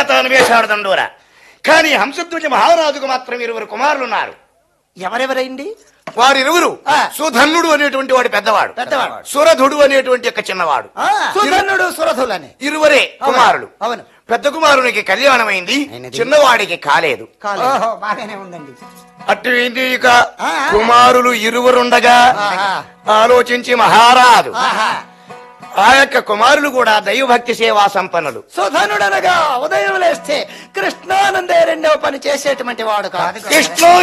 చేతాను వేశాడు దండోరా కానీ హంసధ్వజ మహారాజుకు మాత్రం ఇరువురు కుమారులు ఉన్నారు ఎవరెవరైంది వారిరువురు ఆ. సుధన్నుడు అనేటువంటి వాడు పెద్దవాడు పెద్దవాడు. సురధుడు అనేటువంటి యొక్క చిన్నవాడు సుధనుడు సురథులని ఇరువరే కుమారులు అవును పెద్ద కుమారునికి కళ్యాణమైంది అయినది. చిన్నవాడికి కాలేదు కాలేదు. ఓహో బాగానే ఉందండి అటు ఏంటి ఇక ఆ. కుమారులు ఇరువురుండగా ఆహా. ఆలోచించి మహారాజు ఆహా. ఆ యొక్క కుమారులు కూడా దైవభక్తి సేవా సంపన్నులు సుధనుడనగా ఉదయం లేస్తే కృష్ణానందే రెండవ పని చేసేటువంటి వాడు కాదు కృష్ణో